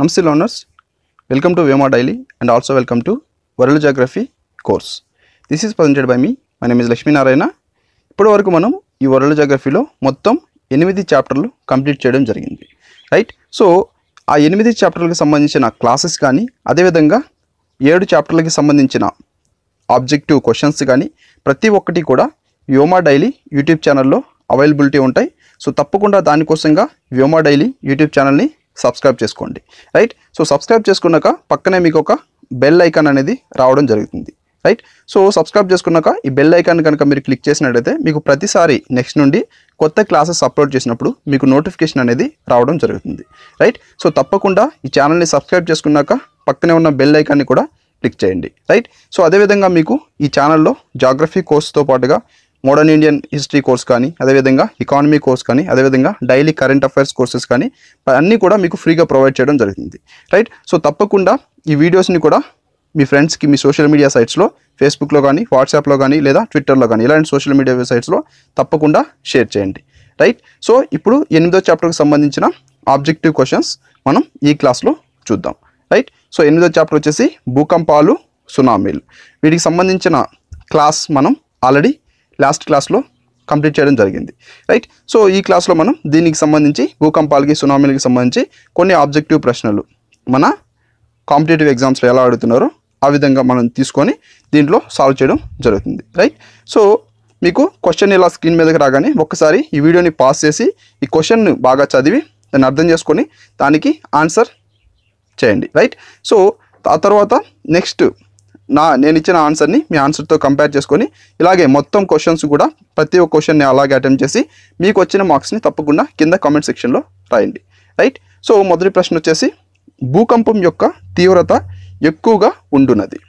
Namaste learners, welcome to Vema Daily and also welcome to World Geography course. This is presented by me. My name is Lakshmi Narayana. ఇప్పటి వరకు మనం ఈ world జాగ్రఫీలో మొత్తం ఎనిమిది చాప్టర్లు complete చేయడం జరిగింది right so ఆ ఎనిమిది చాప్టర్లకు సంబంధించిన క్లాసెస్ కానీ అదేవిధంగా ఏడు చాప్టర్లకి సంబంధించిన ఆబ్జెక్టివ్ క్వశ్చన్స్ కానీ ప్రతి ఒక్కటి కూడా వ్యోమా డైలీ యూట్యూబ్ ఛానల్లో అవైలబిలిటీ ఉంటాయి సో తప్పకుండా దానికోసంగా వ్యోమా డైలీ యూట్యూబ్ ఛానల్ని సబ్స్క్రైబ్ చేసుకోండి రైట్ సో సబ్స్క్రైబ్ చేసుకున్నాక పక్కనే మీకు ఒక బెల్ ఐకాన్ అనేది రావడం జరుగుతుంది రైట్ సో సబ్స్క్రైబ్ చేసుకున్నాక ఈ బెల్ ఐకాన్ కనుక మీరు క్లిక్ చేసినట్లయితే మీకు ప్రతిసారి నెక్స్ట్ నుండి కొత్త క్లాసెస్ అప్లోడ్ చేసినప్పుడు మీకు నోటిఫికేషన్ అనేది రావడం జరుగుతుంది రైట్ సో తప్పకుండా ఈ ఛానల్ని సబ్స్క్రైబ్ చేసుకున్నాక పక్కనే ఉన్న బెల్ ఐకాన్ని కూడా క్లిక్ చేయండి రైట్ సో అదేవిధంగా మీకు ఈ ఛానల్లో జాగ్రఫీ కోర్స్తో పాటుగా మోడర్న్ ఇండియన్ హిస్టరీ కోర్స్ కానీ అదేవిధంగా ఎకానమీ కోర్స్ కానీ అదేవిధంగా డైలీ కరెంట్ అఫైర్స్ కోర్సెస్ కానీ అన్నీ కూడా మీకు ఫ్రీగా ప్రొవైడ్ చేయడం జరుగుతుంది రైట్ సో తప్పకుండా ఈ వీడియోస్ని కూడా మీ ఫ్రెండ్స్కి మీ సోషల్ మీడియా సైట్స్లో ఫేస్బుక్లో కానీ వాట్సాప్లో కానీ లేదా ట్విట్టర్లో కానీ ఇలాంటి సోషల్ మీడియా సైట్స్లో తప్పకుండా షేర్ చేయండి రైట్ సో ఇప్పుడు ఎనిమిదో చాప్టర్కి సంబంధించిన ఆబ్జెక్టివ్ క్వశ్చన్స్ మనం ఈ క్లాస్లో చూద్దాం రైట్ సో ఎనిమిదో చాప్టర్ వచ్చేసి భూకంపాలు సునామీలు వీటికి సంబంధించిన క్లాస్ మనం ఆల్రెడీ లాస్ట్ క్లాస్లో కంప్లీట్ చేయడం జరిగింది రైట్ సో ఈ క్లాస్లో మనం దీనికి సంబంధించి భూకంపాలకి సునామీలకి సంబంధించి కొన్ని ఆబ్జెక్టివ్ ప్రశ్నలు మన కాంపిటేటివ్ ఎగ్జామ్స్లో ఎలా అడుగుతున్నారో ఆ విధంగా మనం తీసుకొని దీంట్లో సాల్వ్ చేయడం జరుగుతుంది రైట్ సో మీకు క్వశ్చన్ ఇలా స్క్రీన్ మీదకి రాగానే ఒక్కసారి ఈ వీడియోని పాస్ చేసి ఈ క్వశ్చన్ బాగా చదివి దాన్ని అర్థం చేసుకొని దానికి ఆన్సర్ చేయండి రైట్ సో ఆ తర్వాత నెక్స్ట్ నా నేను ఇచ్చిన ఆన్సర్ని మీ ఆన్సర్తో కంపేర్ చేసుకొని ఇలాగే మొత్తం క్వశ్చన్స్ కూడా ప్రతి ఒక్క క్వశ్చన్ని అలాగే అటెంప్ట్ చేసి మీకు వచ్చిన మార్క్స్ని తప్పకుండా కింద కామెంట్ సెక్షన్లో రాయండి రైట్ సో మొదటి ప్రశ్న వచ్చేసి భూకంపం యొక్క తీవ్రత ఎక్కువగా ఉండునది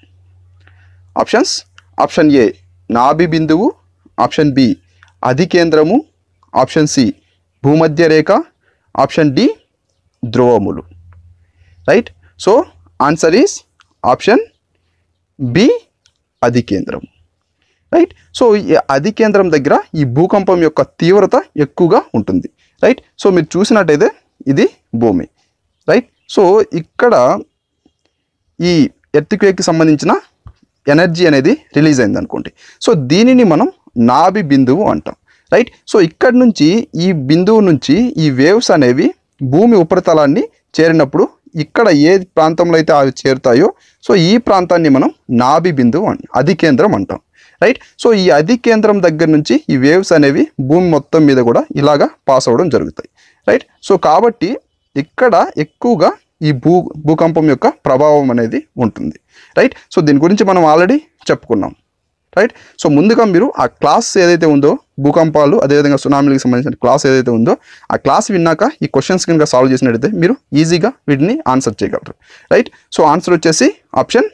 ఆప్షన్స్ ఆప్షన్ ఏ నాభి బిందువు ఆప్షన్ బి అధికేంద్రము ఆప్షన్ సి భూమధ్య రేఖ ఆప్షన్ డి ధ్రువములు right so answer is option B అధికేంద్రం రైట్ సో ఈ అధికేంద్రం దగ్గర ఈ భూకంపం యొక్క తీవ్రత ఎక్కువగా ఉంటుంది రైట్ సో మీరు చూసినట్టయితే ఇది భూమి రైట్ సో ఇక్కడ ఈ ఎర్త్క్వేక్కి సంబంధించిన ఎనర్జీ అనేది రిలీజ్ అయింది అనుకోండి సో దీనిని మనం నాభి బిందువు అంటాం రైట్ సో ఇక్కడ నుంచి ఈ బిందువు నుంచి ఈ వేవ్స్ అనేవి భూమి ఉపరితలాన్ని చేరినప్పుడు ఇక్కడ ఏ ప్రాంతంలో అయితే అవి చేరుతాయో సో ఈ ప్రాంతాన్ని మనం నాభి బిందువు అం అధికేంద్రం అంటాం రైట్ సో ఈ అధికేంద్రం దగ్గర నుంచి ఈ వేవ్స్ అనేవి భూమి మొత్తం మీద కూడా ఇలాగా పాస్ అవ్వడం జరుగుతాయి రైట్ సో కాబట్టి ఇక్కడ ఎక్కువగా ఈ భూ భూకంపం యొక్క ప్రభావం అనేది ఉంటుంది రైట్ సో దీని గురించి మనం ఆల్రెడీ చెప్పుకున్నాం రైట్ సో ముందుగా మీరు ఆ క్లాస్ ఏదైతే ఉందో భూకంపాలు అదేవిధంగా సునామీలకు సంబంధించిన క్లాస్ ఏదైతే ఉందో ఆ క్లాస్ విన్నాక ఈ క్వశ్చన్స్ కనుక సాల్వ్ చేసినట్టయితే మీరు ఈజీగా వీటిని ఆన్సర్ చేయగలరు రైట్ సో ఆన్సర్ వచ్చేసి option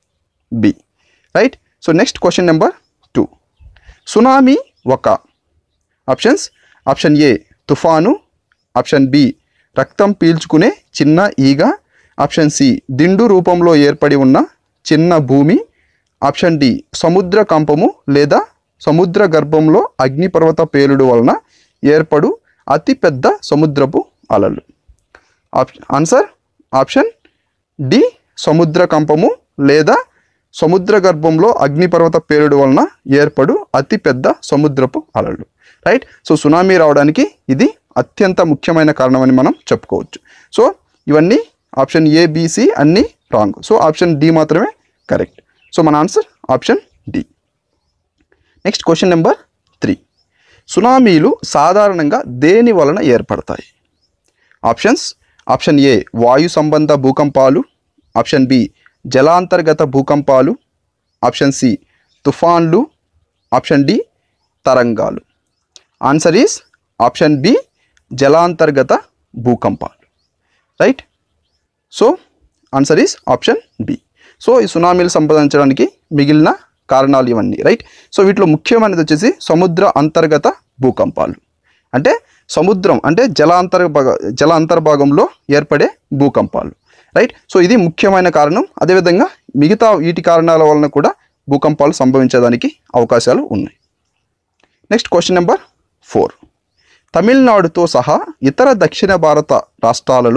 B right so next question number two tsunami ఒక ఆప్షన్స్ ఆప్షన్ ఏ తుఫాను ఆప్షన్ బి రక్తం పీల్చుకునే చిన్న ఈగ ఆప్షన్ సి దిండు రూపంలో ఏర్పడి ఉన్న చిన్న భూమి ఆప్షన్ డి సముద్ర కంపము లేదా సముద్ర గర్భంలో అగ్నిపర్వత పేలుడు వలన ఏర్పడు అతిపెద్ద సముద్రపు అలలు ఆప్- ఆన్సర్ ఆప్షన్ డి సముద్ర కంపము లేదా సముద్ర గర్భంలో అగ్నిపర్వత పేలుడు వలన ఏర్పడు అతిపెద్ద సముద్రపు అలలు రైట్ సో సునామీ రావడానికి ఇది అత్యంత ముఖ్యమైన కారణమని మనం చెప్పుకోవచ్చు సో ఇవన్నీ ఆప్షన్ ఏ బీసీ అన్నీ రాంగ్ సో ఆప్షన్ డి మాత్రమే కరెక్ట్ సో మన answer option D next question number three సునామీలు సాధారణంగా దేని వలన ఏర్పడతాయి ఆప్షన్స్ ఆప్షన్ ఏ వాయు సంబంధ భూకంపాలు ఆప్షన్ బి జలాంతర్గత భూకంపాలు ఆప్షన్ సి తుఫాన్లు ఆప్షన్ డి తరంగాలు ఆన్సర్ ఈస్ ఆప్షన్ బి జలాంతర్గత భూకంపాలు right so answer is option B so ఈ సునామీలు సంపాదించడానికి మిగిలిన కారణాలు ఇవన్నీ రైట్ సో వీటిలో ముఖ్యమైనది వచ్చేసి సముద్ర అంతర్గత భూకంపాలు అంటే సముద్రం అంటే జలాంతర్భాగ జల అంతర్భాగంలో ఏర్పడే భూకంపాలు రైట్ సో ఇది ముఖ్యమైన కారణం అదేవిధంగా మిగతా వీటి కారణాల వలన కూడా భూకంపాలు సంభవించడానికి అవకాశాలు ఉన్నాయి నెక్స్ట్ క్వశ్చన్ నెంబర్ ఫోర్ తమిళనాడుతో సహా ఇతర దక్షిణ భారత రాష్ట్రాలలో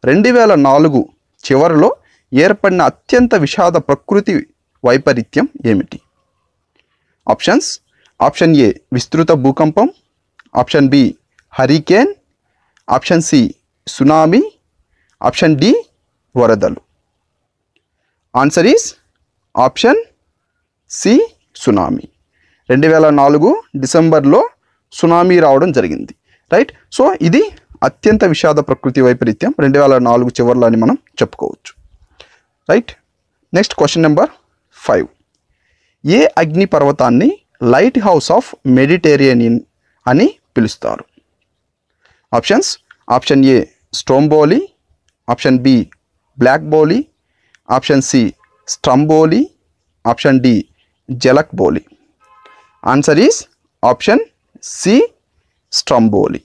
రెండు వేల నాలుగు చివరిలో ఏర్పడిన అత్యంత విషాద ప్రకృతి వైపరీత్యం ఏమిటి ఆప్షన్స్ ఆప్షన్ ఏ విస్తృత భూకంపం option B hurricane option C tsunami option D వరదలు answer is option C tsunami రెండు వేల నాలుగు డిసెంబర్లో సునామీ రావడం జరిగింది రైట్ సో ఇది అత్యంత విషాద ప్రకృతి వైపరీత్యం రెండు వేల నాలుగు చివరిలో అని మనం చెప్పుకోవచ్చు right next question number five ఏ అగ్ని పర్వతాన్ని లైట్ హౌస్ ఆఫ్ మెడిటేరియనియన్ అని పిలుస్తారు options option A Stromboli option B బ్లాక్ బోలి option C Stromboli option D జలక్ బోలి answer is option C Stromboli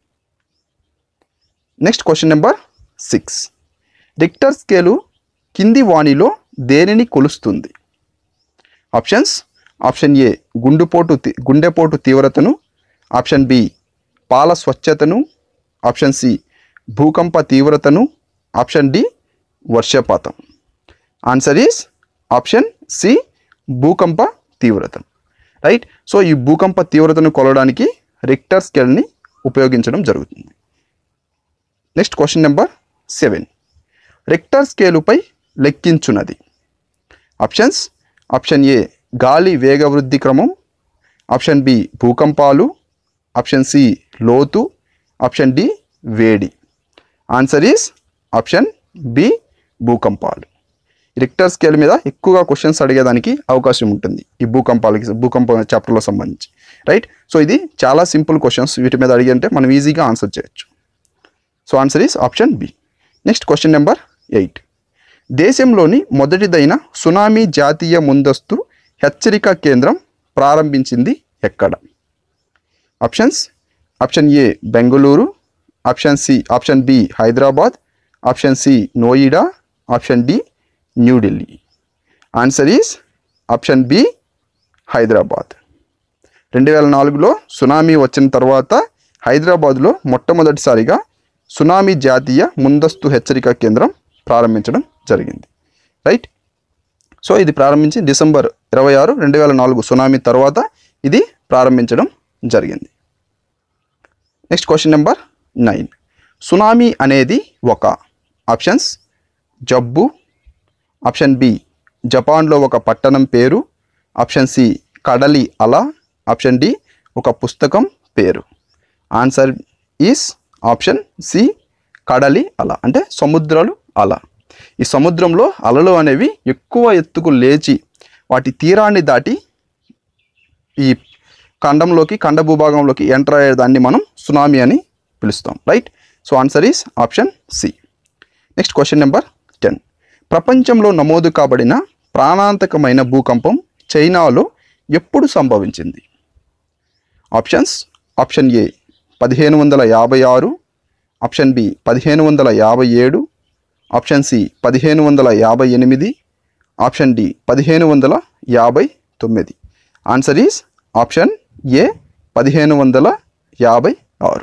next question number six Richter scale కింది వాణిలో దేనిని కొలుస్తుంది ఆప్షన్స్ ఆప్షన్ ఏ గుండెపోటు తి- గుండెపోటు తీవ్రతను ఆప్షన్ బి పాల స్వచ్ఛతను ఆప్షన్ సి భూకంప తీవ్రతను ఆప్షన్ డి వర్షపాతం ఆన్సర్ ఈస్ ఆప్షన్ సి భూకంప తీవ్రత రైట్ సో ఈ భూకంప తీవ్రతను కొలవడానికి రిక్టర్ స్కేల్ని ఉపయోగించడం జరుగుతుంది next question number seven Richter స్కేలుపై లెక్కించున్నది ఆప్షన్స్ ఆప్షన్ ఏ గాలి వేగవృద్ధి క్రమం ఆప్షన్ బి భూకంపాలు ఆప్షన్ సి లోతు ఆప్షన్ డి వేడి ఆన్సర్ ఈస్ ఆప్షన్ బి భూకంపాలు రిక్టర్ స్కేల్ మీద ఎక్కువగా క్వశ్చన్స్ అడిగేదానికి అవకాశం ఉంటుంది ఈ భూకంపాలకి భూకంప చాప్టర్లో సంబంధించి రైట్ సో ఇది చాలా సింపుల్ క్వశ్చన్స్ వీటి మీద అడిగి మనం ఈజీగా ఆన్సర్ చేయొచ్చు so answer is option B next question number eight దేశంలోని మొదటిదైన సునామీ జాతీయ ముందస్తు హెచ్చరిక కేంద్రం ప్రారంభించింది ఎక్కడ options option A Bengaluru option C option B Hyderabad option C Noida option D New Delhi answer is option B Hyderabad రెండు వేల నాలుగులో సునామీ వచ్చిన తర్వాత హైదరాబాద్లో మొట్టమొదటిసారిగా సునామీ జాతీయ ముందస్తు హెచ్చరిక కేంద్రం ప్రారంభించడం జరిగింది రైట్ సో ఇది ప్రారంభించి డిసెంబర్ ఇరవై ఆరు రెండు వేల నాలుగు సునామీ తర్వాత ఇది ప్రారంభించడం జరిగింది next question number nine tsunami అనేది ఒక ఆప్షన్స్ జబ్బు ఆప్షన్ బి జపాన్లో ఒక పట్టణం పేరు ఆప్షన్ సి కడలి అల ఆప్షన్ డి ఒక పుస్తకం పేరు ఆన్సర్ ఈస్ ఆప్షన్ సి కడలి అల అంటే సముద్రాలు అల ఈ సముద్రంలో అలలు అనేవి ఎక్కువ ఎత్తుకు లేచి వాటి తీరాన్ని దాటి ఈ ఖండంలోకి ఖండ భూభాగంలోకి ఎంటర్ అయ్యేదాన్ని మనం సునామీ అని పిలుస్తాం right so answer is option C next question number ten ప్రపంచంలో నమోదు కాబడిన ప్రాణాంతకమైన భూకంపం చైనాలో ఎప్పుడు సంభవించింది ఆప్షన్స్ ఆప్షన్ ఏ పదిహేను వందల యాభై ఆరు ఆప్షన్ బి పదిహేను వందల యాభై ఏడు ఆప్షన్ సి పదిహేను వందల యాభై ఎనిమిది ఆప్షన్ డి పదిహేను వందల యాభై తొమ్మిది ఆన్సర్ ఈస్ ఆప్షన్ ఏ పదిహేను వందల యాభై ఆరు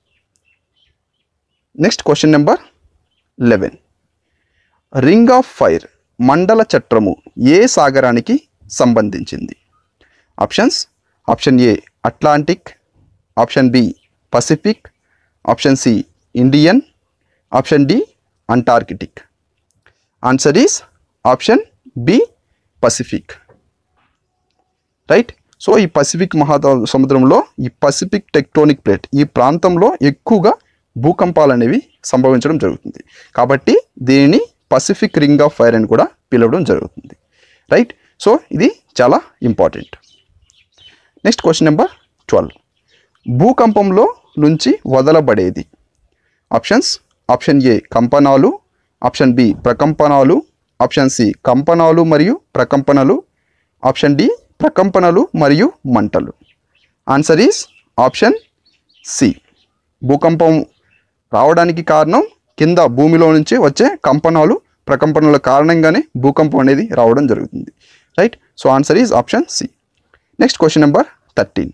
next question number eleven ring of fire మండల చట్రము ఏ సాగరానికి సంబంధించింది options option A Atlantic option B Pacific option C Indian option D Antarctic answer is option B Pacific right so ఈ పసిఫిక్ మహా సముద్రంలో ఈ పసిఫిక్ టెక్టోనిక్ ప్లేట్ ఈ ప్రాంతంలో ఎక్కువగా భూకంపాలు అనేవి సంభవించడం జరుగుతుంది కాబట్టి దీనిని పసిఫిక్ రింగ్ ఆఫ్ ఫైర్ అని కూడా పిలవడం జరుగుతుంది రైట్ సో ఇది చాలా important next question number twelve భూకంపంలో నుంచి వదలబడేది ఆప్షన్స్ ఆప్షన్ ఏ కంపనాలు ఆప్షన్ బి ప్రకంపనాలు ఆప్షన్ సి కంపనాలు మరియు ప్రకంపనలు ఆప్షన్ డి ప్రకంపనలు మరియు మంటలు ఆన్సర్ ఈస్ ఆప్షన్ సి భూకంపం రావడానికి కారణం కింద భూమిలో నుంచి వచ్చే కంపనాలు ప్రకంపనల కారణంగానే భూకంపం అనేది రావడం జరుగుతుంది right so answer is option C next question number thirteen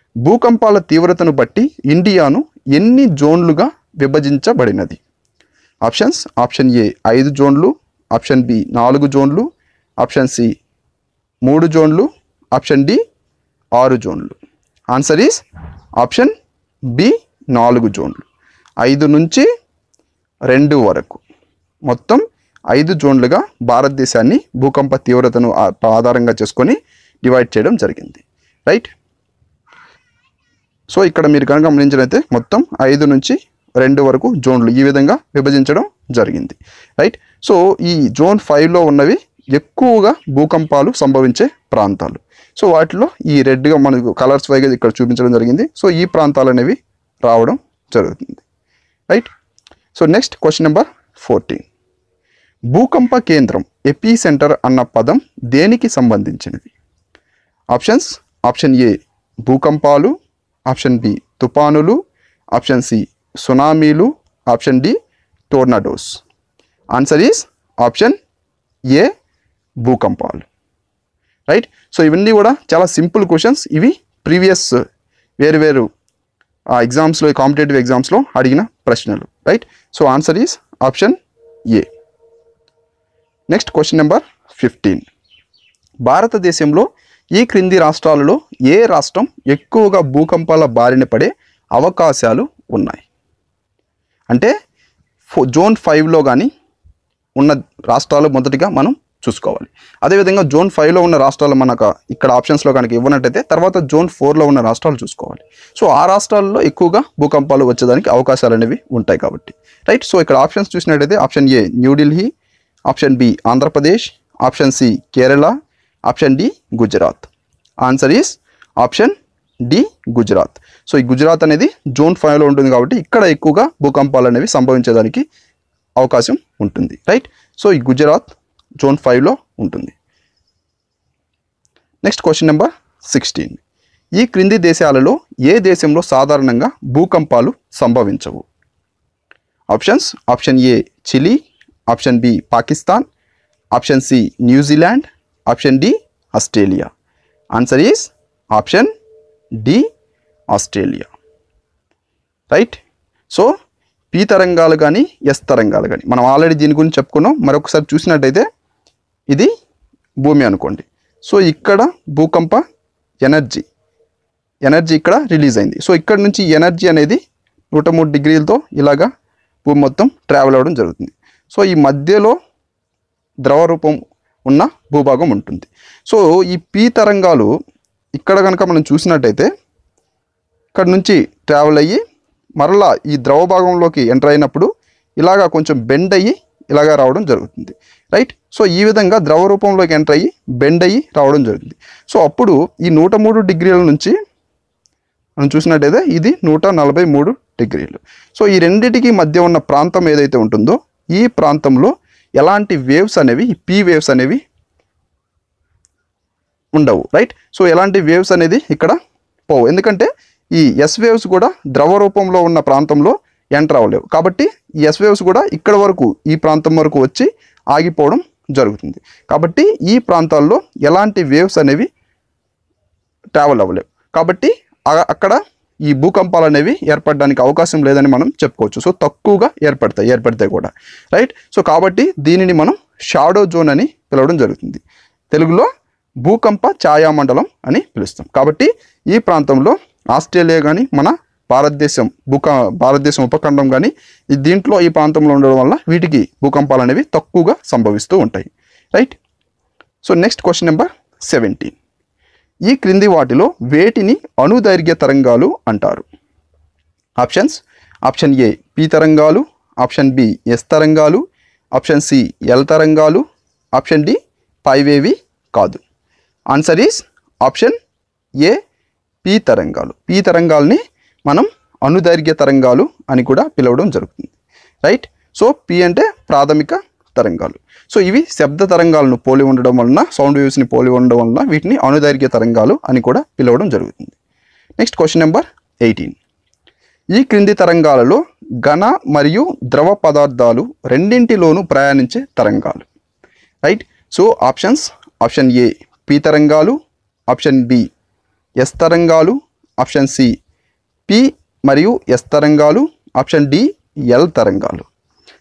భూకంపాల తీవ్రతను బట్టి ఇండియాను ఎన్ని జోన్లుగా విభజించబడినది ఆప్షన్స్ ఆప్షన్ ఏ ఐదు జోన్లు ఆప్షన్ బి నాలుగు జోన్లు ఆప్షన్ సి మూడు జోన్లు ఆప్షన్ డి ఆరు జోన్లు ఆన్సర్ ఈస్ ఆప్షన్ బి నాలుగు జోన్లు ఐదు నుంచి రెండు వరకు మొత్తం ఐదు జోన్లుగా భారతదేశాన్ని భూకంప తీవ్రతను ఆ- ఆధారంగా చేసుకొని డివైడ్ చేయడం జరిగింది రైట్ సో ఇక్కడ మీరు కనుక గమనించినైతే మొత్తం ఐదు నుంచి రెండు వరకు జోన్లు ఈ విధంగా విభజించడం జరిగింది రైట్ సో ఈ జోన్ ఫైవ్లో ఉన్నవి ఎక్కువగా భూకంపాలు సంభవించే ప్రాంతాలు సో వాటిలో ఈ రెడ్గా మనకు కలర్స్ వైగా ఇక్కడ చూపించడం జరిగింది సో ఈ ప్రాంతాలు అనేవి రావడం జరుగుతుంది right so next question number fourteen భూకంప కేంద్రం ఎపీ సెంటర్ అన్న పదం దేనికి సంబంధించినది ఆప్షన్స్ ఆప్షన్ ఏ భూకంపాలు ఆప్షన్ బి తుపానులు ఆప్షన్ సి సునామీలు option D tornadoes answer is option A భూకంపాలు రైట్ సో ఇవన్నీ కూడా చాలా సింపుల్ క్వశ్చన్స్ ఇవి ప్రీవియస్ వేరు వేరు ఎగ్జామ్స్లో కాంపిటేటివ్ ఎగ్జామ్స్లో అడిగిన ప్రశ్నలు right so answer is option A next question number fifteen భారతదేశంలో ఈ క్రింది రాష్ట్రాలలో ఏ రాష్ట్రం ఎక్కువగా భూకంపాల బారిన పడే అవకాశాలు ఉన్నాయి అంటే ఫో జోన్ ఫైవ్లో కానీ ఉన్న రాష్ట్రాలు మొదటిగా మనం చూసుకోవాలి అదేవిధంగా జోన్ ఫైవ్లో ఉన్న రాష్ట్రాలు మనకు ఇక్కడ ఆప్షన్స్లో కనుక ఇవ్వనట్టయితే తర్వాత జోన్ ఫోర్లో ఉన్న రాష్ట్రాలు చూసుకోవాలి సో ఆ రాష్ట్రాల్లో ఎక్కువగా భూకంపాలు వచ్చేదానికి అవకాశాలు అనేవి ఉంటాయి కాబట్టి రైట్ సో ఇక్కడ ఆప్షన్స్ చూసినట్టయితే option A New Delhi option B Andhra Pradesh option C Kerala option D Gujarat answer is option D Gujarat so ఈ గుజరాత్ అనేది జోన్ ఫైవ్లో ఉంటుంది కాబట్టి ఇక్కడ ఎక్కువగా భూకంపాలు అనేవి సంభవించేదానికి అవకాశం ఉంటుంది రైట్ సో ఈ గుజరాత్ జోన్ ఫైవ్లో ఉంటుంది నెక్స్ట్ క్వశ్చన్ నెంబర్ సిక్స్టీన్ ఈ క్రింది దేశాలలో ఏ దేశంలో సాధారణంగా భూకంపాలు సంభవించవు options option A Chile option B Pakistan option C New Zealand option D Australia answer is option D Australia right so P తరంగాలు కానీ ఎస్ తరంగాలు కానీ మనం ఆల్రెడీ దీని గురించి చెప్పుకున్నాం మరొకసారి చూసినట్టయితే ఇది భూమి అనుకోండి సో ఇక్కడ భూకంప ఎనర్జీ ఎనర్జీ ఇక్కడ రిలీజ్ అయింది సో ఇక్కడ నుంచి ఎనర్జీ అనేది నూట మూడు డిగ్రీలతో ఇలాగా భూమి మొత్తం ట్రావెల్ అవ్వడం జరుగుతుంది సో ఈ మధ్యలో ద్రవ రూపం ఉన్న భూభాగం ఉంటుంది సో ఈ పీ తరంగాలు ఇక్కడ కనుక మనం చూసినట్టయితే ఇక్కడ నుంచి ట్రావెల్ అయ్యి మరలా ఈ ద్రవ భాగంలోకి ఎంటర్ అయినప్పుడు ఇలాగా కొంచెం బెండ్ అయ్యి ఇలాగా రావడం జరుగుతుంది రైట్ సో ఈ విధంగా ద్రవ రూపంలోకి ఎంటర్ అయ్యి బెండ్ అయ్యి రావడం జరుగుతుంది సో అప్పుడు ఈ నూట మూడు డిగ్రీల నుంచి మనం చూసినట్టయితే ఇది నూట నలభై మూడు డిగ్రీలు సో ఈ రెండిటికి మధ్య ఉన్న ప్రాంతం ఏదైతే ఉంటుందో ఈ ప్రాంతంలో ఎలాంటి వేవ్స్ అనేవి ఈ పీ వేవ్స్ అనేవి ఉండవు రైట్ సో ఎలాంటి వేవ్స్ అనేది ఇక్కడ పోవు ఎందుకంటే ఈ ఎస్ వేవ్స్ కూడా ద్రవ రూపంలో ఉన్న ప్రాంతంలో ఎంటర్ అవ్వలేవు కాబట్టి ఈ ఎస్ వేవ్స్ కూడా ఇక్కడ వరకు ఈ ప్రాంతం వరకు వచ్చి ఆగిపోవడం జరుగుతుంది కాబట్టి ఈ ప్రాంతాల్లో ఎలాంటి వేవ్స్ అనేవి ట్రావెల్ అవ్వలేవు కాబట్టి ఆ- అక్కడ ఈ భూకంపాలు అనేవి ఏర్పడడానికి అవకాశం లేదని మనం చెప్పుకోవచ్చు సో తక్కువగా ఏర్పడతాయి ఏర్పడతాయి కూడా రైట్ సో కాబట్టి దీనిని మనం షాడో జోన్ అని పిలవడం జరుగుతుంది తెలుగులో భూకంప ఛాయామండలం అని పిలుస్తాం కాబట్టి ఈ ప్రాంతంలో ఆస్ట్రేలియా కానీ మన భారతదేశం భూక భారతదేశం ఉపఖండం కానీ ఈ దీంట్లో ఈ ప్రాంతంలో ఉండడం వల్ల వీటికి భూకంపాలు అనేవి తక్కువగా సంభవిస్తూ ఉంటాయి right so next question number seventeen ఈ క్రింది వాటిలో వేటిని అణుదైర్ఘ్య తరంగాలు అంటారు ఆప్షన్స్ ఆప్షన్ ఏ పి తరంగాలు ఆప్షన్ బి ఎస్ తరంగాలు ఆప్షన్ సి ఎల్ తరంగాలు ఆప్షన్ డి పైవేవి కాదు answer is option A P తరంగాలు పి తరంగాల్ని మనం అణుదైర్ఘ్య తరంగాలు అని కూడా పిలవడం జరుగుతుంది రైట్ సో పి అంటే ప్రాథమిక తరంగాలు సో ఇవి శబ్ద తరంగాలను పోలి ఉండడం వలన సౌండ్ వేవ్స్ని పోలి ఉండడం వలన వీటిని అణుదైర్ఘ్య తరంగాలు అని కూడా పిలవడం జరుగుతుంది నెక్స్ట్ క్వశ్చన్ నెంబర్ ఎయిటీన్ ఈ క్రింది తరంగాలలో ఘన మరియు ద్రవ పదార్థాలు రెండింటిలోనూ ప్రయాణించే తరంగాలు right so options option A P తరంగాలు ఆప్షన్ బి ఎస్ తరంగాలు ఆప్షన్ సి పి మరియు ఎస్ తరంగాలు ఆప్షన్ డి ఎల్ తరంగాలు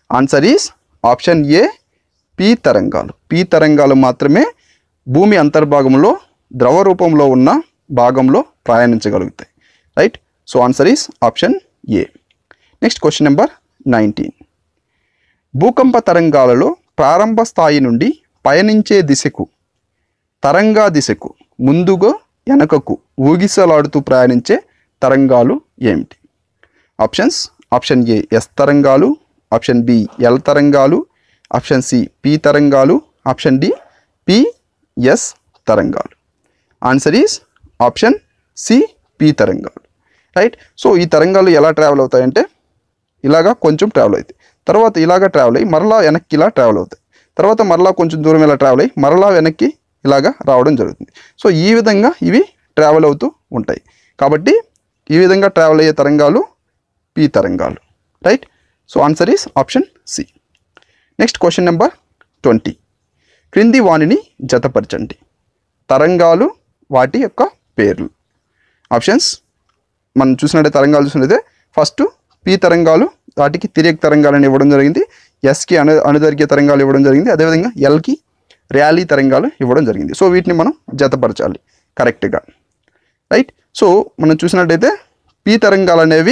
answer is option A P తరంగాలు పీ తరంగాలు మాత్రమే భూమి అంతర్భాగంలో ద్రవ రూపంలో ఉన్న భాగంలో ప్రయాణించగలుగుతాయి right so answer is option A next question number nineteen భూకంప తరంగాలలో ప్రారంభ స్థాయి నుండి పయనించే దిశకు తరంగా దిశకు ముందుగా వెనకకు ఊగిసలాడుతూ ప్రయాణించే తరంగాలు ఏమిటి ఆప్షన్స్ ఆప్షన్ ఏ ఎస్ తరంగాలు ఆప్షన్ బి ఎల్ తరంగాలు ఆప్షన్ సి పి తరంగాలు ఆప్షన్ డి పి ఎస్ తరంగాలు answer is option C P తరంగాలు రైట్ సో ఈ తరంగాలు ఎలా ట్రావెల్ అవుతాయంటే ఇలాగా కొంచెం ట్రావెల్ అవుతాయి తర్వాత ఇలాగ ట్రావెల్ అయ్యి మరలా వెనక్కి ఇలా ట్రావెల్ అవుతాయి తర్వాత మరలా కొంచెం దూరం ఇలా ట్రావెల్ అయ్యి మరలా వెనక్కి ఇలాగా రావడం జరుగుతుంది సో ఈ విధంగా ఇవి ట్రావెల్ అవుతూ ఉంటాయి కాబట్టి ఈ విధంగా ట్రావెల్ అయ్యే తరంగాలు పి తరంగాలు right so answer is option C next question number twenty క్రింది వాణిని జతపరచండి తరంగాలు వాటి యొక్క పేర్లు ఆప్షన్స్ మనం చూసినట్టే తరంగాలు చూసినట్లయితే ఫస్ట్ పి తరంగాలు వాటికి తిరియక్ తరంగాలను ఇవ్వడం జరిగింది ఎస్కి అను అనుదైర్ఘ్య తరంగాలు ఇవ్వడం జరిగింది అదేవిధంగా ఎల్కి ర్యాలీ తరంగాలు ఇవ్వడం జరిగింది సో వీటిని మనం జతపరచాలి కరెక్ట్గా రైట్ సో మనం చూసినట్టయితే పి తరంగాలు అనేవి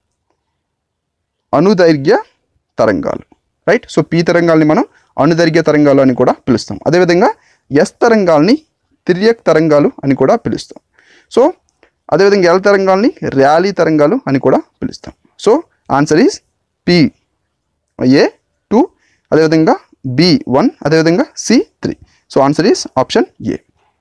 అనుదైర్ఘ్య తరంగాలు రైట్ సో పి తరంగాల్ని మనం అనుదైర్ఘ్య తరంగాలు అని కూడా పిలుస్తాం అదేవిధంగా ఎస్ తరంగాల్ని తిర్యక్ తరంగాలు అని కూడా పిలుస్తాం సో అదేవిధంగా ఎల్ తరంగాల్ని ర్యాలీ తరంగాలు అని కూడా పిలుస్తాం so answer is P A two అదేవిధంగా బి వన్ అదేవిధంగా C three so answer is option A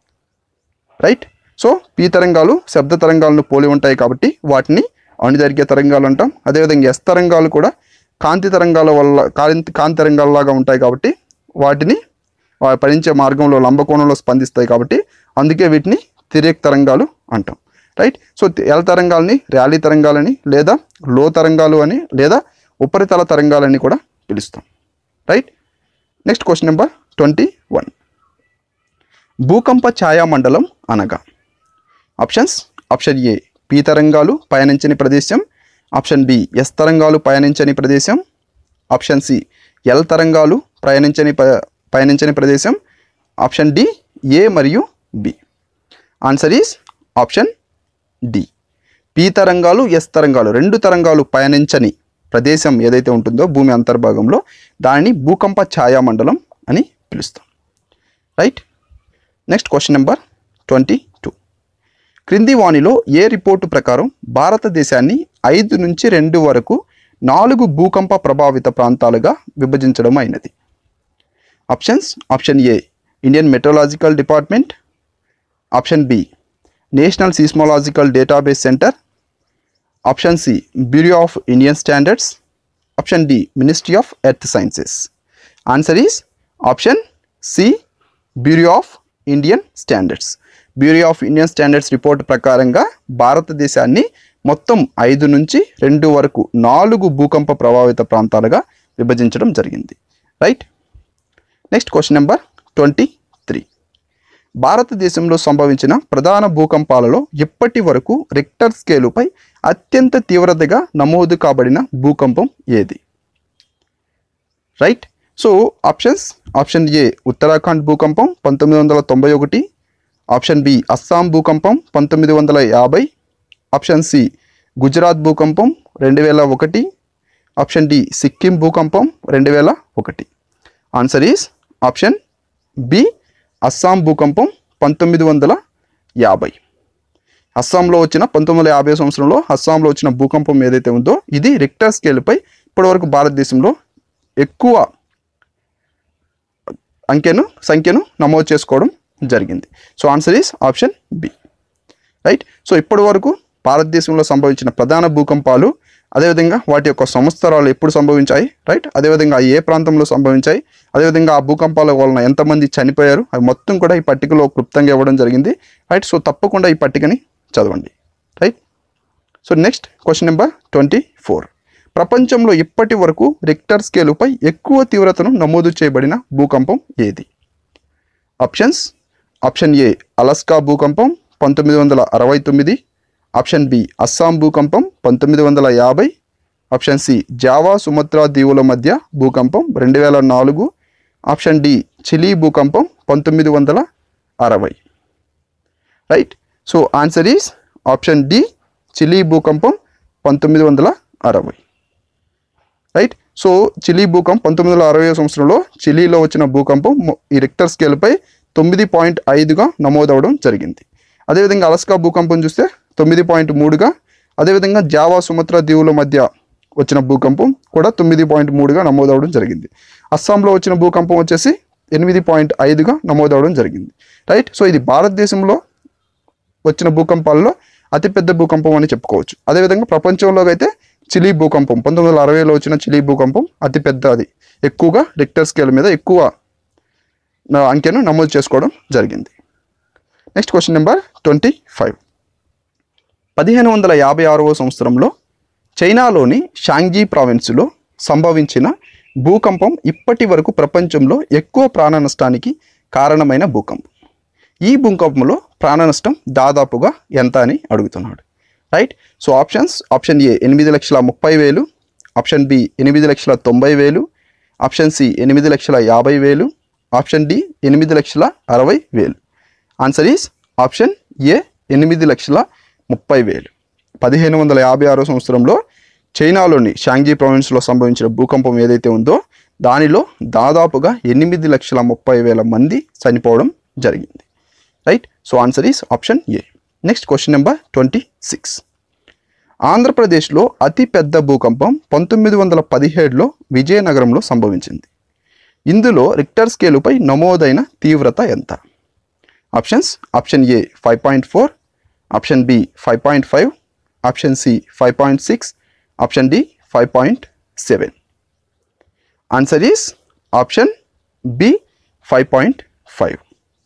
right so P తరంగాలు శబ్ద తరంగాలను పోలి ఉంటాయి కాబట్టి వాటిని అణుదైర్ఘ్య తరంగాలు అంటాం అదేవిధంగా ఎస్ తరంగాలు కూడా కాంతి తరంగాల వల్ల కాంతి కాంతి తరంగాలలాగా ఉంటాయి కాబట్టి వాటిని వా- పయనించే మార్గంలో లంబకోణంలో స్పందిస్తాయి కాబట్టి అందుకే వీటిని తిరియక్ తరంగాలు అంటాం రైట్ సో ఎల్ తరంగాలని ర్యాలీ తరంగాలని లేదా లో తరంగాలు అని లేదా ఉపరితల తరంగాలని కూడా పిలుస్తాం right next question number twenty one భూకంప ఛాయామండలం అనగా ఆప్షన్స్ ఆప్షన్ ఏ పి తరంగాలు పయనించని ప్రదేశం ఆప్షన్ బి ఎస్ తరంగాలు పయనించని ప్రదేశం ఆప్షన్ సి ఎల్ తరంగాలు ప్రయాణించని ప- పయనించని ప్రదేశం ఆప్షన్ డి ఏ మరియు B answer is option D P తరంగాలు ఎస్ తరంగాలు రెండు తరంగాలు పయనించని ప్రదేశం ఏదైతే ఉంటుందో భూమి అంతర్భాగంలో దానిని భూకంప ఛాయామండలం అని పిలుస్తాం right next question number twenty two క్రింది వాణిలో ఏ రిపోర్టు ప్రకారం భారతదేశాన్ని ఐదు నుంచి రెండు వరకు నాలుగు భూకంప ప్రభావిత ప్రాంతాలుగా విభజించడం అయినది options option A Indian metrological department option B national seismological database centre option C bureau of Indian standards option D ministry of earth sciences answer is option C bureau of Indian standards bureau of Indian standards report ప్రకారంగా భారతదేశాన్ని మొత్తం ఐదు నుంచి రెండు వరకు నాలుగు భూకంప ప్రభావిత ప్రాంతాలుగా విభజించడం జరిగింది right next question number twenty three భారతదేశంలో సంభవించిన ప్రధాన భూకంపాలలో ఇప్పటి వరకు రిక్టర్ స్కేలుపై అత్యంత తీవ్రతగా నమోదు కాబడిన భూకంపం ఏది right so options option A Uttarakhand భూకంపం పంతొమ్మిది వందల తొంభై ఒకటి ఆప్షన్ బి అస్సాం భూకంపం పంతొమ్మిది వందల యాభై ఆప్షన్ సి గుజరాత్ భూకంపం రెండు వేల ఒకటి ఆప్షన్ డి సిక్కిం భూకంపం రెండు వేల ఒకటి answer is option B Assam భూకంపం పంతొమ్మిది వందల యాభై అస్సాంలో వచ్చిన పంతొమ్మిది వందల యాభై సంవత్సరంలో అస్సాంలో వచ్చిన భూకంపం ఏదైతే ఉందో ఇది రిక్టర్ స్కేల్పై ఇప్పటివరకు భారతదేశంలో ఎక్కువ అంకెను సంఖ్యను నమోదు చేసుకోవడం జరిగింది so answer is option B right so ఇప్పటి వరకు భారతదేశంలో సంభవించిన ప్రధాన భూకంపాలు అదేవిధంగా వాటి యొక్క సంవత్సరాలు ఎప్పుడు సంభవించాయి రైట్ అదేవిధంగా ఏ ప్రాంతంలో సంభవించాయి అదేవిధంగా ఆ భూకంపాల వలన ఎంతమంది చనిపోయారు అవి మొత్తం కూడా ఈ పట్టికలో క్లుప్తంగా ఇవ్వడం జరిగింది రైట్ సో తప్పకుండా ఈ పట్టికని చదవండి right so next question number twenty four ప్రపంచంలో ఇప్పటి వరకు రిక్టర్ స్కేలుపై ఎక్కువ తీవ్రతను నమోదు చేయబడిన భూకంపం ఏది ఆప్షన్స్ ఆప్షన్ ఏ అలస్కా భూకంపం పంతొమ్మిది వందల అరవై తొమ్మిది ఆప్షన్ బి అస్సాం భూకంపం పంతొమ్మిది వందల యాభై ఆప్షన్ సి జావా సుమత్రా దీవుల మధ్య భూకంపం రెండు వేల నాలుగు ఆప్షన్ డి చిలీ భూకంపం పంతొమ్మిది వందల అరవై right so answer is option D Chile భూకంపం పంతొమ్మిది వందల అరవై రైట్ సో చిలీ భూకంపం పంతొమ్మిది వందల అరవై సంవత్సరంలో చిలీలో వచ్చిన భూకంపం మొ- ఈ రిక్టర్ స్కేల్పై తొమ్మిది పాయింట్ ఐదుగా నమోదవడం జరిగింది అదేవిధంగా అలస్కా భూకంపం చూస్తే తొమ్మిది పాయింట్ మూడుగా అదేవిధంగా జావా సుమత్రా దీవుల మధ్య వచ్చిన భూకంపం కూడా తొమ్మిది పాయింట్ మూడుగా నమోదవడం జరిగింది అస్సాంలో వచ్చిన భూకంపం వచ్చేసి ఎనిమిది పాయింట్ ఐదుగా నమోదవడం జరిగింది రైట్ సో ఇది భారతదేశంలో వచ్చిన భూకంపాల్లో అతిపెద్ద భూకంపం అని చెప్పుకోవచ్చు అదేవిధంగా ప్రపంచంలో అయితే చిలీ భూకంపం పంతొమ్మిది వందల అరవైలో వచ్చిన చిలీ భూకంపం అతిపెద్ద అది ఎక్కువగా రిక్టర్ స్కేల్ మీద ఎక్కువ నా అంకెను నమోదు చేసుకోవడం జరిగింది next question number twenty five పదిహేను వందల యాభై ఆరవ సంవత్సరంలో చైనాలోని షాంగ్జీ ప్రావిన్స్లో సంభవించిన భూకంపం ఇప్పటి వరకు ప్రపంచంలో ఎక్కువ ప్రాణ నష్టానికి కారణమైన భూకంపం ఈ భూకంపంలో ప్రాణ నష్టం దాదాపుగా ఎంత అని అడుగుతున్నాడు right so options option A ఎనిమిది లక్షల ముప్పై వేలు ఆప్షన్ బి ఎనిమిది లక్షల తొంభై వేలు ఆప్షన్ సి ఎనిమిది లక్షల యాభై వేలు ఆప్షన్ డి ఎనిమిది లక్షల అరవై వేలు ఆన్సర్ ఈస్ ఆప్షన్ ఏ ఎనిమిది లక్షల ముప్పై వేలు పదిహేను వందల యాభై ఆరో సంవత్సరంలో చైనాలోని షాంగ్జీ ప్రావిన్స్లో సంభవించిన భూకంపం ఏదైతే ఉందో దానిలో దాదాపుగా ఎనిమిది లక్షల ముప్పై వేల మంది చనిపోవడం జరిగింది right so answer is option A next question number twenty six ఆంధ్రప్రదేశ్లో అతి పెద్ద భూకంపం పంతొమ్మిది వందల పదిహేడులో విజయనగరంలో సంభవించింది ఇందులో రిక్టర్ స్కేలుపై నమోదైన తీవ్రత ఎంత options option A five point four option B five point five option C five point six option D five point seven answer is option B five point five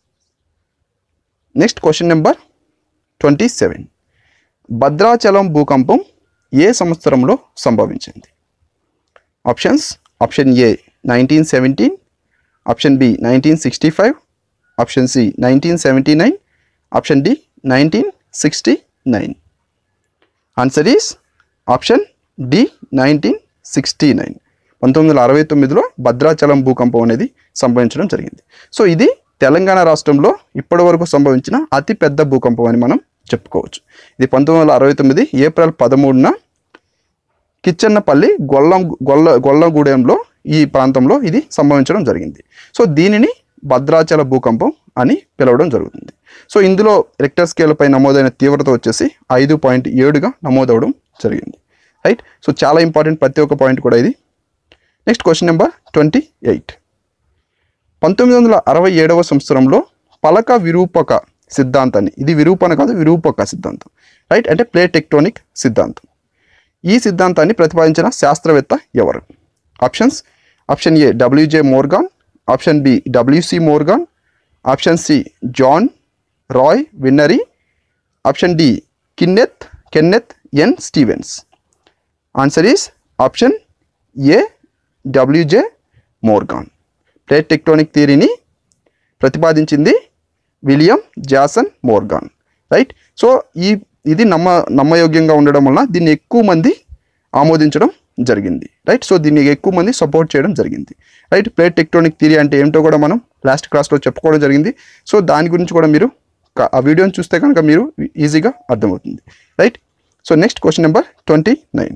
next question number twenty seven Bhadrachalam భూకంపం ఏ సంవత్సరంలో సంభవించింది options option A nineteen seventeen option B nineteen sixty five option C nineteen seventy nine option D nineteen sixty nine answer is option D nineteen sixty nine పంతొమ్మిది వందల అరవై తొమ్మిదిలో భద్రాచలం భూకంపం అనేది సంభవించడం జరిగింది సో ఇది తెలంగాణ రాష్ట్రంలో ఇప్పటి వరకు సంభవించిన అతి పెద్ద భూకంపం అని మనం చెప్పుకోవచ్చు ఇది పంతొమ్మిది వందల అరవై తొమ్మిది ఏప్రిల్ పదమూడున కిచ్చన్నపల్లి గొల్లం గొల్ల గొల్లగూడెంలో ఈ ప్రాంతంలో ఇది సంభవించడం జరిగింది సో దీనిని భద్రాచల భూకంపం అని పిలవడం జరుగుతుంది సో ఇందులో రెక్టర్ స్కేల్పై నమోదైన తీవ్రత వచ్చేసి ఐదు పాయింట్ ఏడుగా నమోదవడం జరిగింది రైట్ సో చాలా ఇంపార్టెంట్ ప్రతి ఒక్క పాయింట్ కూడా ఇది next question number twenty eight పంతొమ్మిది వందల అరవై ఏడవ సంవత్సరంలో పలక విరూపక సిద్ధాంతాన్ని ఇది విరూపణ కాదు విరూపక సిద్ధాంతం రైట్ అంటే ప్లేట్ టెక్టోనిక్ సిద్ధాంతం ఈ సిద్ధాంతాన్ని ప్రతిపాదించిన శాస్త్రవేత్త ఎవరు options option A WJ Morgan option B WC Morgan option C John Roy Whinnery option D Kenneth Kenneth N Stevens answer is option A WJ Morgan plate tectonic థియరీని ప్రతిపాదించింది William Jason Morgan right so ఈ ఇది నమ్మ నమ్మయోగ్యంగా ఉండడం వలన దీన్ని ఎక్కువ మంది ఆమోదించడం జరిగింది రైట్ సో దీన్ని ఎక్కువ మంది సపోర్ట్ చేయడం జరిగింది రైట్ ప్లేట్ టెక్టోనిక్ థియరీ అంటే ఏమిటో కూడా మనం లాస్ట్ క్లాస్లో చెప్పుకోవడం జరిగింది సో దాని గురించి కూడా మీరు క- ఆ వీడియోని చూస్తే కనుక మీరు ఈజీగా అర్థమవుతుంది right so next question number twenty nine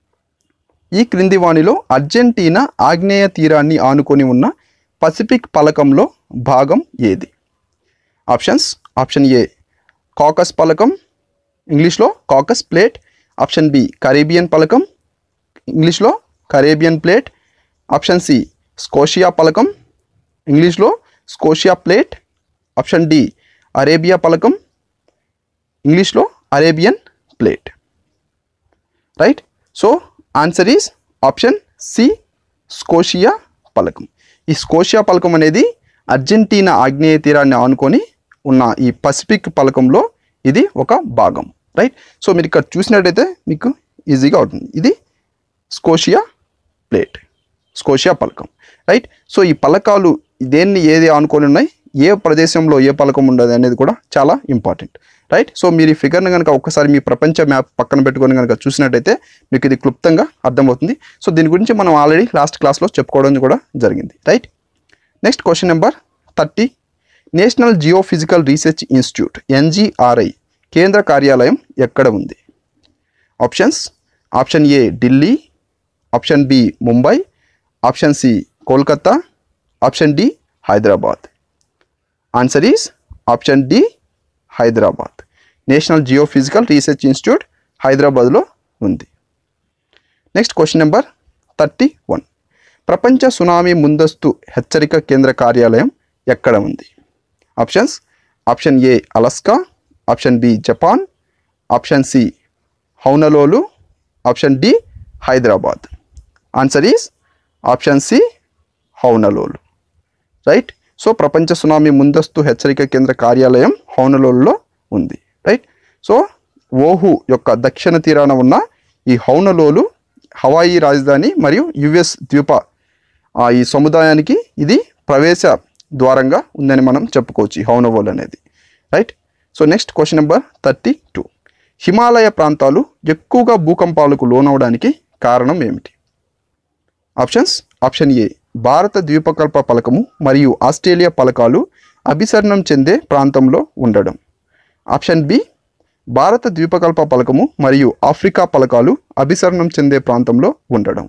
ఈ క్రింది వాణిలో అర్జెంటీనా ఆగ్నేయ తీరాన్ని ఆనుకొని ఉన్న పసిఫిక్ పలకంలో భాగం ఏది ఆప్షన్స్ ఆప్షన్ ఏ కాకస్ పలకం ఇంగ్లీష్లో Cocos plate option B Caribbean పలకం ఇంగ్లీష్లో Caribbean plate option C Scotia పలకం ఇంగ్లీష్లో Scotia plate option D Arabia పలకం ఇంగ్లీష్లో Arabian plate right so answer is option C Scotia పలకం ఈ స్కోషియా పలకం అనేది అర్జెంటీనా ఆగ్నేయ తీరాన్ని ఆనుకొని ఉన్న ఈ పసిఫిక్ పలకంలో ఇది ఒక భాగం రైట్ సో మీరు ఇక్కడ చూసినట్టయితే మీకు ఈజీగా అవుతుంది ఇది స్కోషియా ప్లేట్ స్కోషియా పలకం రైట్ సో ఈ పలకాలు దేన్ని ఏది ఆనుకొని ఉన్నాయి ఏ ప్రదేశంలో ఏ పలకం ఉండదు అనేది కూడా చాలా ఇంపార్టెంట్ రైట్ సో మీరు ఈ ఫిగర్ని కనుక ఒక్కసారి మీ ప్రపంచ మ్యాప్ పక్కన పెట్టుకొని కనుక చూసినట్టయితే మీకు ఇది క్లుప్తంగా అర్థమవుతుంది సో దీని గురించి మనం ఆల్రెడీ లాస్ట్ క్లాస్లో చెప్పుకోవడం కూడా జరిగింది right next question number thirty National Geophysical Research Institute NGRI కేంద్ర కార్యాలయం ఎక్కడ ఉంది options option A Delhi option B Mumbai option C Kolkata option D Hyderabad answer is option D Hyderabad National Geophysical Research Institute హైదరాబాద్లో ఉంది next question number thirty one ప్రపంచ tsunami ముందస్తు హెచ్చరిక కేంద్ర కార్యాలయం ఎక్కడ ఉంది options option A Alaska option B Japan option C Honolulu option D Hyderabad answer is option C Honolulu right so ప్రపంచ సునామీ ముందస్తు హెచ్చరిక కేంద్ర కార్యాలయం హౌనలోలులో ఉంది రైట్ సో ఓహు యొక్క దక్షిణ తీరాన ఉన్న ఈ హౌనలోలు హవాయి రాజధాని మరియు యుఎస్ ద్వీప ఆ, ఈ సముదాయానికి ఇది ప్రవేశ ద్వారంగా ఉందని మనం చెప్పుకోవచ్చు ఈ హౌనవోల్ అనేది right so next question number thirty two Himalaya ప్రాంతాలు ఎక్కువగా భూకంపాలకు లోనవడానికి కారణం ఏమిటి ఆప్షన్స్ ఆప్షన్ ఏ భారత ద్వీపకల్ప పలకము మరియు ఆస్ట్రేలియా పలకాలు అభిసరణం చెందే ప్రాంతంలో ఉండడం ఆప్షన్ బి భారత ద్వీపకల్ప పలకము మరియు ఆఫ్రికా పలకాలు అభిసరణం చెందే ప్రాంతంలో ఉండడం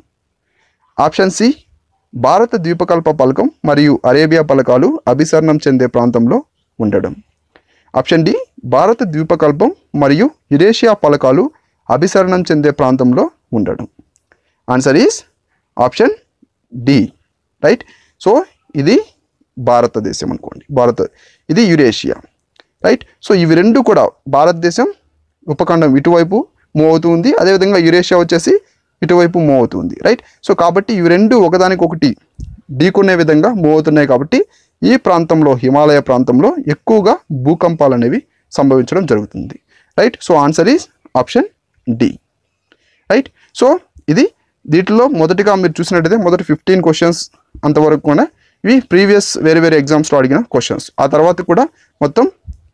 ఆప్షన్ సి భారత ద్వీపకల్ప పలకం మరియు అరేబియా పలకాలు అభిసరణం చెందే ప్రాంతంలో ఉండడం ఆప్షన్ డి భారత ద్వీపకల్పం మరియు యురేషియా పలకాలు అభిసరణం చెందే ప్రాంతంలో ఉండడం answer is option D right so ఇది భారతదేశం అనుకోండి భారత ఇది యురేషియా రైట్ సో ఇవి రెండు కూడా భారతదేశం ఉపఖండం ఇటువైపు మూవ్ అవుతుంది అదేవిధంగా యురేషియా వచ్చేసి ఇటువైపు మూవ్ అవుతుంది రైట్ సో కాబట్టి ఇవి రెండు ఒకదానికొకటి ఢీకొనే విధంగా మూవ్ అవుతున్నాయి కాబట్టి ఈ ప్రాంతంలో హిమాలయ ప్రాంతంలో ఎక్కువగా భూకంపాలు అనేవి సంభవించడం జరుగుతుంది right so answer is option D right so ఇది వీటిలో మొదటిగా మీరు చూసినట్టయితే మొదటి ఫిఫ్టీన్ క్వశ్చన్స్ అంతవరకు కూడా ఇవి ప్రీవియస్ వేరే వేరే ఎగ్జామ్స్లో అడిగిన క్వశ్చన్స్ ఆ తర్వాత కూడా మొత్తం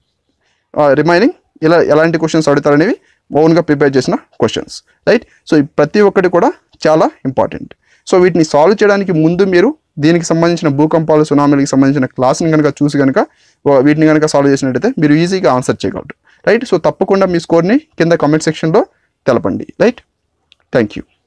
రిమైనింగ్ ఇలా ఎలాంటి క్వశ్చన్స్ అడుగుతారనేవి ఓన్గా ప్రిపేర్ చేసిన క్వశ్చన్స్ రైట్ సో ఈ ప్రతి ఒక్కటి కూడా చాలా ఇంపార్టెంట్ సో వీటిని సాల్వ్ చేయడానికి ముందు మీరు దీనికి సంబంధించిన భూకంపాలు సునామీలకు సంబంధించిన క్లాస్ని కనుక చూసి కనుక వా- వీటిని కనుక సాల్వ్ చేసినట్టయితే మీరు ఈజీగా ఆన్సర్ చేయగలరు రైట్ సో తప్పకుండా మీ స్కోర్ని కింద కామెంట్ సెక్షన్లో తెలపండి రైట్ థ్యాంక్ యూ